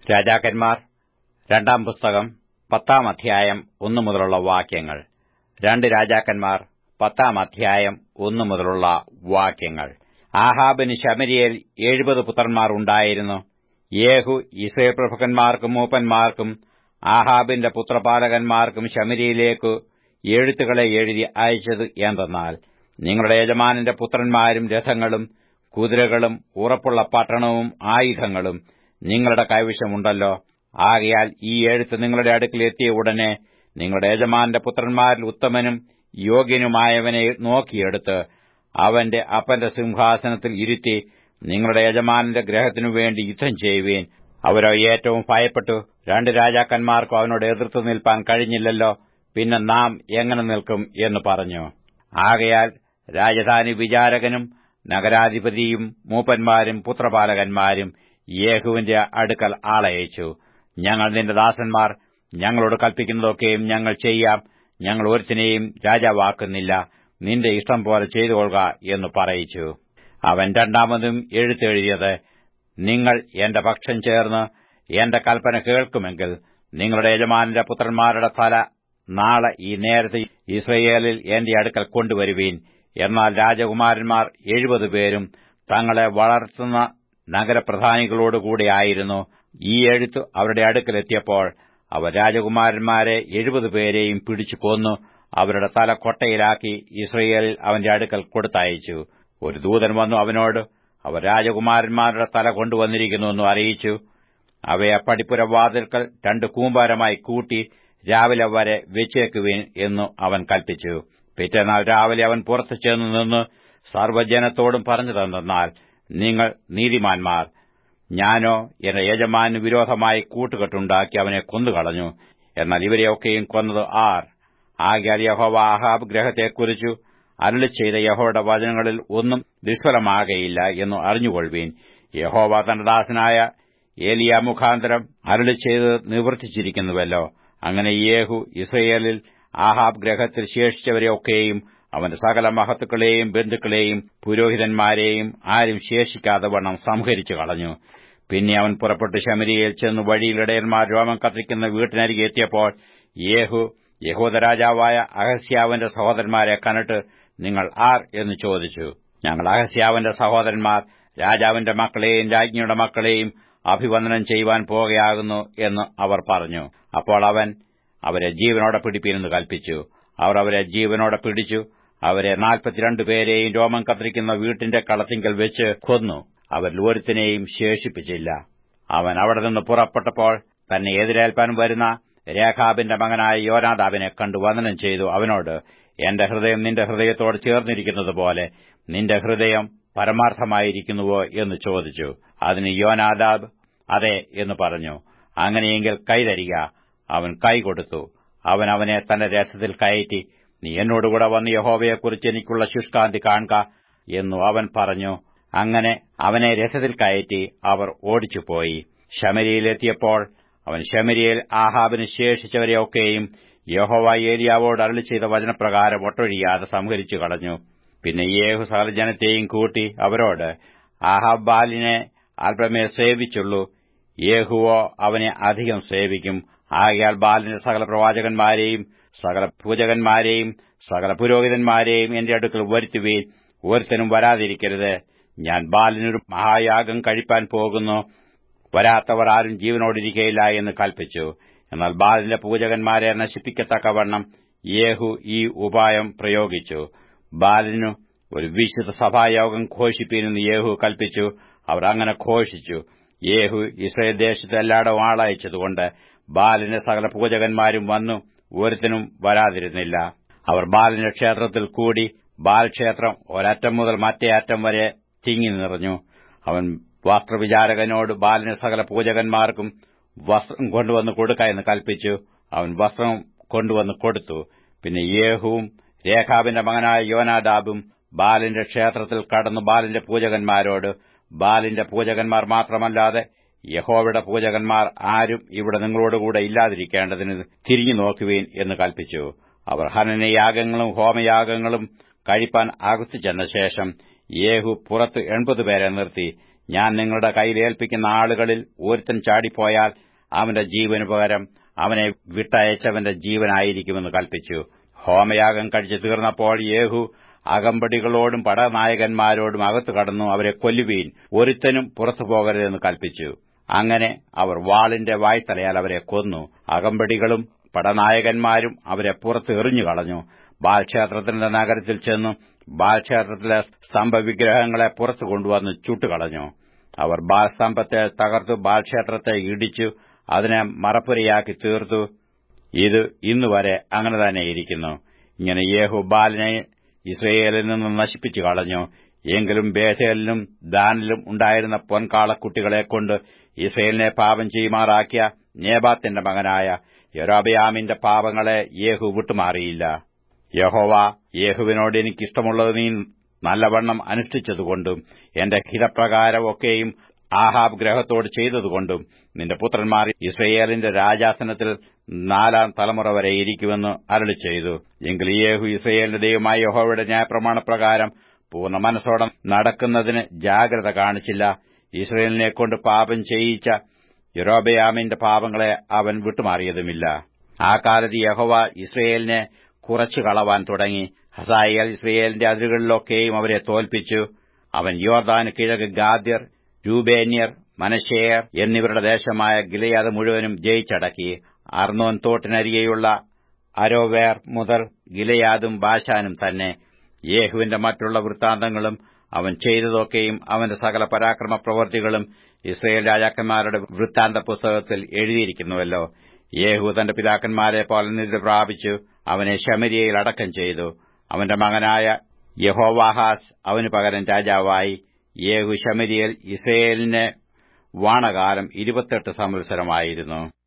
രാജാക്കന്മാർ രണ്ടാം പുസ്തകം പത്താം അധ്യായം ഒന്നു മുതലുള്ള വാക്യങ്ങൾ രണ്ട് രാജാക്കന്മാർ പത്താം അധ്യായം ഒന്നു മുതലുള്ള വാക്യങ്ങൾ ആഹാബിന് ശമരിയയിൽ എഴുപത് പുത്രന്മാർ ഉണ്ടായിരുന്നു യേഹു ഇസ്രയേൽ പ്രഭുക്കന്മാർക്കും മൂപ്പന്മാർക്കും ആഹാബിന്റെ പുത്രപാലകന്മാർക്കും ശമരിയിലേക്ക് എഴുത്തുകളെ എഴുതി അയച്ചത് എന്തെന്നാൽ നിങ്ങളുടെ യജമാനന്റെ പുത്രന്മാരും രഥങ്ങളും കുതിരകളും ഉറപ്പുള്ള പട്ടണവും ആയുധങ്ങളും നിങ്ങളുടെ കൈവശമുണ്ടല്ലോ ആകയാൽ ഈ എഴുത്ത് നിങ്ങളുടെ അടുക്കൽ എത്തിയ ഉടനെ നിങ്ങളുടെ യജമാനന്റെ പുത്രന്മാരിൽ ഉത്തമനും യോഗ്യനുമായവനെ നോക്കിയെടുത്ത് അവന്റെ അപ്പന്റെ സിംഹാസനത്തിൽ ഇരുത്തി നിങ്ങളുടെ യജമാനന്റെ ഗ്രഹത്തിനു വേണ്ടി യുദ്ധം ചെയ്യുവീൻ അവരോ ഏറ്റവും ഭയപ്പെട്ടു രണ്ട് രാജാക്കന്മാർക്കും അവനോട് എതിർത്തു നിൽപ്പാൻ കഴിഞ്ഞില്ലല്ലോ പിന്നെ നാം എങ്ങനെ നിൽക്കും എന്ന് പറഞ്ഞു ആകയാൽ രാജധാനി വിചാരകനും നഗരാധിപതിയും മൂപ്പന്മാരും പുത്രപാലകന്മാരും യേഹുവിന്റെ അടുക്കൽ ആളയച്ചു ഞങ്ങൾ നിന്റെ ദാസന്മാർ ഞങ്ങളോട് കൽപ്പിക്കുന്നതൊക്കെയും ഞങ്ങൾ ചെയ്യാം ഞങ്ങൾ ഒരുത്തിനെയും രാജാവാക്കുന്നില്ല നിന്റെ ഇഷ്ടം പോലെ ചെയ്തുകൊള്ളുക എന്ന് പറയിച്ചു അവൻ രണ്ടാമതും എഴുത്തെഴുതിയത് നിങ്ങൾ എന്റെ പക്ഷം ചേർന്ന് എന്റെ കൽപ്പന കേൾക്കുമെങ്കിൽ നിങ്ങളുടെ യജമാനന്റെ പുത്രന്മാരുടെ തല നാളെ ഈ നേരത്തെ ഇസ്രയേലിൽ എന്റെ അടുക്കൽ കൊണ്ടുവരുവീൻ എന്നാൽ രാജകുമാരന്മാർ എഴുപത് പേരും തങ്ങളെ വളർത്തുന്ന നഗരപ്രധാനികളോടുകൂടിയായിരുന്നു ഈ എഴുത്ത് അവരുടെ അടുക്കലെത്തിയപ്പോൾ അവർ രാജകുമാരന്മാരെ എഴുപത് പേരെയും പിടിച്ചു കൊന്നു അവരുടെ തല കൊട്ടയിലാക്കി ഇസ്രയേലിൽ അവന്റെ അടുക്കൽ കൊടുത്തയച്ചു ഒരു ദൂതൻ വന്നു അവനോട് അവർ രാജകുമാരന്മാരുടെ തല കൊണ്ടുവന്നിരിക്കുന്നുവെന്ന് അറിയിച്ചു അവയെ പടിപ്പുര വാതിൽക്കൽ രണ്ട് കൂമ്പാരമായി കൂട്ടി രാവിലെ വരെ വെച്ചേക്കുവിൻ എന്നു അവൻ കൽപ്പിച്ചു പിറ്റേന്നാൾ രാവിലെ അവൻ പുറത്തു ചെന്നു നിന്ന് സർവ്വജനത്തോടും പറഞ്ഞു തന്നാൽ നിങ്ങൾ നീതിമാന്മാർ ഞാനോ എന്റെ യജമാനു വിരോധമായി കൂട്ടുകെട്ടുണ്ടാക്കി അവനെ കൊന്നുകളഞ്ഞു എന്നാൽ ഇവരെയൊക്കെയും കൊന്നത് ആർ ആകയാൽ യഹോവ ആഹാബ് ഗ്രഹത്തെക്കുറിച്ചു അരുളി ചെയ്ത യഹോയുടെ വചനങ്ങളിൽ ഒന്നും ദുഷ്ഫലമാകയില്ല എന്ന് അറിഞ്ഞുകൊള്ളുവീൻ യഹോവ തന്റെ ദാസനായ ഏലിയ മുഖാന്തരം അരുളി ചെയ്ത് നിവർത്തിച്ചിരിക്കുന്നുവല്ലോ അങ്ങനെ യേഹു ഇസ്രയേലിൽ ആഹാബ് ഗ്രഹത്തിൽ ശേഷിച്ചവരെയൊക്കെയും അവന്റെ സകല മഹത്തുക്കളെയും ബന്ധുക്കളെയും പുരോഹിതന്മാരെയും ആരും ശേഷിക്കാതെ വണ്ണം സംഹരിച്ചു കളഞ്ഞു പിന്നെ അവൻ പുറപ്പെട്ട് ശമരിയിൽ ചെന്ന് വഴിയിൽ ഇടയന്മാർ രോമം കത്തിക്കുന്ന വീട്ടിനരികെ എത്തിയപ്പോൾ യേഹു യഹൂദരാജാവായ അഹസ്യാവിന്റെ സഹോദരന്മാരെ കണ്ടിട്ട് നിങ്ങൾ ആർ എന്ന് ചോദിച്ചു ഞങ്ങൾ അഹസ്യാവിന്റെ സഹോദരന്മാർ രാജാവിന്റെ മക്കളെയും രാജ്ഞിയുടെ മക്കളെയും അഭിവന്ദനം ചെയ്യുവാൻ പോകുകയാകുന്നു എന്ന് അവർ പറഞ്ഞു അപ്പോൾ അവൻ അവരെ ജീവനോടെ പിടിപ്പീനെന്ന് കൽപ്പിച്ചു അവർ അവരെ ജീവനോടെ പിടിച്ചു അവരെ നാൽപ്പത്തിരണ്ട് പേരെയും രോമം കത്തിരിക്കുന്ന വീട്ടിന്റെ കളത്തിങ്കൽ വെച്ച് കൊന്നു അവരിൽ ഒരുത്തിനെയും ശേഷിപ്പിച്ചില്ല അവൻ അവിടെ നിന്ന് പുറപ്പെട്ടപ്പോൾ തന്നെ എതിരേൽപ്പാൻ വരുന്ന രേഖാബിന്റെ മകനായ യോനാദാബിനെ കണ്ടു വന്ദനം ചെയ്തു അവനോട് എന്റെ ഹൃദയം നിന്റെ ഹൃദയത്തോട് ചേർന്നിരിക്കുന്നതുപോലെ നിന്റെ ഹൃദയം പരമാർത്ഥമായിരിക്കുന്നുവോ എന്ന് ചോദിച്ചു അതിന് യോനാദാബ് അതെ എന്ന് പറഞ്ഞു അങ്ങനെയെങ്കിൽ കൈതരിക അവൻ കൈ കൊടുത്തു അവൻ അവനെ തന്റെ രഥത്തിൽ കയറ്റി നീ എന്നോടുകൂടെ വന്ന് യഹോവയെക്കുറിച്ച് എനിക്കുള്ള ശുഷ്കാന്തി കാണുക എന്നു അവൻ പറഞ്ഞു അങ്ങനെ അവനെ രഥത്തിൽ കയറ്റി അവർ ഓടിച്ചുപോയി ശമരിയിലെത്തിയപ്പോൾ അവൻ ശമരിയിൽ ആഹാബിന് ശേഷിച്ചവരെയൊക്കെയും യഹോവ ഏലിയാവോട് അരളി ചെയ്ത വചനപ്രകാരം ഒട്ടൊഴിയാതെ സംഹരിച്ചു കളഞ്ഞു പിന്നെ യേഹു സകല ജനത്തെയും കൂട്ടി അവരോട് ആഹാബ് ബാലിനെ അല്പമേ സേവിച്ചുള്ളൂ യേഹുവോ അവനെ അധികം സേവിക്കും ആകയാൽ ബാലിന്റെ സകല പ്രവാചകന്മാരെയും സകല പൂജകന്മാരെയും സകല പുരോഹിതന്മാരെയും എന്റെ അടുക്കൽ വരുത്തുവീൻ ഒരുത്തനും വരാതിരിക്കരുത് ഞാൻ ബാലിനൊരു മഹായാഗം കഴിപ്പാൻ പോകുന്നു വരാത്തവർ ആരും ജീവനോടിരിക്കയില്ല എന്ന് കൽപ്പിച്ചു എന്നാൽ ബാലിന്റെ പൂജകന്മാരെ നശിപ്പിക്കത്തക്കവണ്ണം യേഹു ഈ ഉപായം പ്രയോഗിച്ചു ബാലിനു ഒരു വിശുദ്ധ സഭായോഗം ഘോഷിപ്പീനെന്ന് യേഹു കൽപ്പിച്ചു അവർ അങ്ങനെ ഘോഷിച്ചു യേഹു ഇസ്രയേൽ ദേശത്ത് എല്ലായിടവും ആളയച്ചതുകൊണ്ട് ബാലിന്റെ സകല പൂജകന്മാരും വന്നു ഒരുത്തനും വരാതിരുന്നില്ല അവർ ബാലിന്റെ ക്ഷേത്രത്തിൽ കൂടി ബാൽ ക്ഷേത്രം ഒരറ്റം മുതൽ മറ്റേ അറ്റം വരെ തിങ്ങി നിറഞ്ഞു അവൻ വസ്ത്രവിചാരകനോട് ബാലിന് സകല പൂജകന്മാർക്കും വസ്ത്രം കൊണ്ടുവന്ന് കൊടുക്ക എന്ന് കൽപ്പിച്ചു അവൻ വസ്ത്രം കൊണ്ടുവന്ന് കൊടുത്തു പിന്നെ യേഹുവും രേഖാബിന്റെ മകനായ യോനാദാബും ബാലിന്റെ ക്ഷേത്രത്തിൽ കടന്നു ബാലിന്റെ പൂജകന്മാരോട് ബാലിന്റെ പൂജകന്മാർ മാത്രമല്ലാതെ യഹോവയുടെ പൂജകന്മാർ ആരും ഇവിടെ നിങ്ങളോടുകൂടെ ഇല്ലാതിരിക്കേണ്ടതിന് തിരിഞ്ഞു നോക്കുവീൻ എന്ന് കൽപ്പിച്ചു അവർ ഹനനയാഗങ്ങളും ഹോമയാഗങ്ങളും കഴിപ്പാൻ അകത്തു ചെന്ന ശേഷം യേഹു പുറത്ത് എൺപത് പേരെ നിർത്തി ഞാൻ നിങ്ങളുടെ കയ്യിൽ ഏൽപ്പിക്കുന്ന ആളുകളിൽ ഒരുത്തൻ ചാടിപ്പോയാൽ അവന്റെ ജീവന് പകരം അവനെ വിട്ടയച്ചവന്റെ ജീവനായിരിക്കുമെന്ന് കൽപ്പിച്ചു ഹോമയാഗം കഴിച്ചു തീർന്നപ്പോൾ യേഹു അകമ്പടികളോടും പടനായകന്മാരോടും അകത്തു കടന്നു അവരെ കൊല്ലുവീൻ ഒരുത്തനും പുറത്തു പോകരുതെന്ന് കൽപ്പിച്ചു അങ്ങനെ അവർ വാളിന്റെ വായ്ത്തലയാൽ അവരെ കൊന്നു അകമ്പടികളും പടനായകന്മാരും അവരെ പുറത്ത് എറിഞ്ഞു കളഞ്ഞു ബാൽക്ഷേത്രത്തിന്റെ നഗരത്തിൽ ചെന്നു ബാൽക്ഷേത്രത്തിലെ സ്തംഭവിഗ്രഹങ്ങളെ പുറത്തു കൊണ്ടുവന്ന് ചുട്ടുകളഞ്ഞു അവർ ബാൽസ്തംഭത്തെ തകർത്തു ബാൽക്ഷേത്രത്തെ ഇടിച്ചു അതിനെ മറപ്പുരയാക്കി തീർത്തു ഇത് ഇന്നുവരെ അങ്ങനെ തന്നെ ഇരിക്കുന്നു ഇങ്ങനെ യേഹു ബാലിനെ ഇസ്രയേലിൽ നിന്ന് നശിപ്പിച്ചു കളഞ്ഞു എങ്കിലും ബേഥേലിനും ദാനിലും ഉണ്ടായിരുന്ന പൊൻകാളക്കുട്ടികളെ കൊണ്ട് ഇസ്രയേലിനെ പാപം ചെയ്യുമാറാക്കിയ നേബാത്തിന്റെ മകനായ യൊരോബയാമിന്റെ പാപങ്ങളെ യേഹു വിട്ടുമാറിയില്ല യഹോവ യേഹുവിനോട് എനിക്കിഷ്ടമുള്ളത് നീ നല്ലവണ്ണം അനുഷ്ഠിച്ചതുകൊണ്ടും എന്റെ ഹിതപ്രകാരമൊക്കെയും ആഹാബ് ഗ്രഹത്തോട് ചെയ്തതുകൊണ്ടും നിന്റെ പുത്രന്മാർ ഇസ്രയേലിന്റെ രാജാസനത്തിൽ നാലാം തലമുറ വരെ ഇരിക്കുമെന്ന് അരളി ചെയ്തു എങ്കിൽ യേഹു ഇസ്രയേലിന്റെ ദൈവമായ യഹോവയുടെ ന്യായപ്രമാണപ്രകാരം പൂർണ്ണ മനസ്സോടെ നടക്കുന്നതിന് ജാഗ്രത കാണിച്ചില്ല ഇസ്രയേലിനെ കൊണ്ട് പാപം ചെയ്യിച്ച യൊരോബയാമിന്റെ പാപങ്ങളെ അവൻ വിട്ടുമാറിയതുമില്ല ആ കാലത്ത് യഹോവ ഇസ്രയേലിനെ കുറച്ചു കളവാൻ തുടങ്ങി ഹസായേൽ ഇസ്രയേലിന്റെ അതിരുകളിലൊക്കെയും അവരെ തോൽപ്പിച്ചു അവൻ യോർദാന് കിഴക്ക് ഗാദ്യർ രൂബേന്യർ മനശേയർ എന്നിവരുടെ ദേശമായ ഗിലയാത് മുഴുവനും ജയിച്ചടക്കി അർണോൻ തോട്ടിനരികെയുള്ള അരോവേർ മുതൽ ഗിലയാദും ബാശാനും തന്നെ യേഹുവിന്റെ മറ്റുള്ള വൃത്താന്തങ്ങളും അവൻ ചെയ്തതൊക്കെയും അവന്റെ സകല പരാക്രമ പ്രവൃത്തികളും ഇസ്രയേൽ രാജാക്കന്മാരുടെ വൃത്താന്ത പുസ്തകത്തിൽ എഴുതിയിരിക്കുന്നുവല്ലോ യേഹു തന്റെ പിതാക്കന്മാരെ പോലെ നിദ്ര പ്രാപിച്ചു അവനെ ശമരിയയിൽ അടക്കം ചെയ്തു അവന്റെ മകനായ യഹോവാഹാസ് അവനു പകരം രാജാവായി യേഹു ശമരിയൽ ഇസ്രയേലിനെ വാണകാലം ഇരുപത്തെട്ട് സംവത്സരമായിരുന്നു